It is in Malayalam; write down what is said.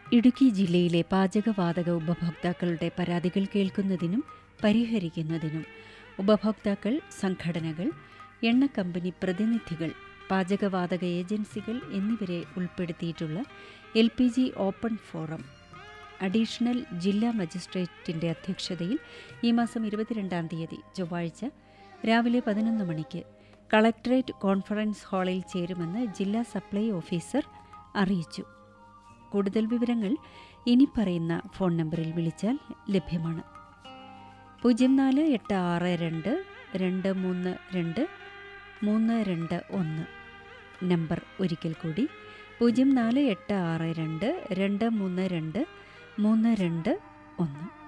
ഇടുക്കി ജില്ലയിലെ പാചകവാതക ഉപഭോക്താക്കളുടെ പരാതികൾ കേൾക്കുന്നതിനും പരിഹരിക്കുന്നതിനും ഉപഭോക്താക്കൾ സംഘടനകൾ എണ്ണ കമ്പനി പ്രതിനിധികൾ പാചകവാതക ഏജൻസികൾ എന്നിവരെ ഉൾപ്പെടുത്തിയിട്ടുള്ള L P G open forum additional ജില്ലാ മജിസ്ട്രേറ്റിന്റെ അധ്യക്ഷതയിൽ ഈ മാസം ഇരുപത്തിരണ്ടാം തീയതി ചൊവ്വാഴ്ച രാവിലെ പതിനൊന്ന് മണിക്ക് കളക്ടറേറ്റ് കോൺഫറൻസ് ഹാളിൽ ചേരുമെന്ന് ജില്ലാ സപ്ലൈ ഓഫീസർ അറിയിച്ചു കൂടുതൽ വിവരങ്ങൾ ഇനി പറയുന്ന ഫോൺ നമ്പറിൽ വിളിച്ചാൽ ലഭ്യമാണ് പൂജ്യം നാല് എട്ട് ആറ് രണ്ട് രണ്ട് മൂന്ന് രണ്ട് മൂന്ന് രണ്ട് ഒന്ന് നമ്പർ ഒരിക്കൽ കൂടി പൂജ്യം നാല് എട്ട് ആറ് രണ്ട് രണ്ട് മൂന്ന് രണ്ട് മൂന്ന് രണ്ട് ഒന്ന്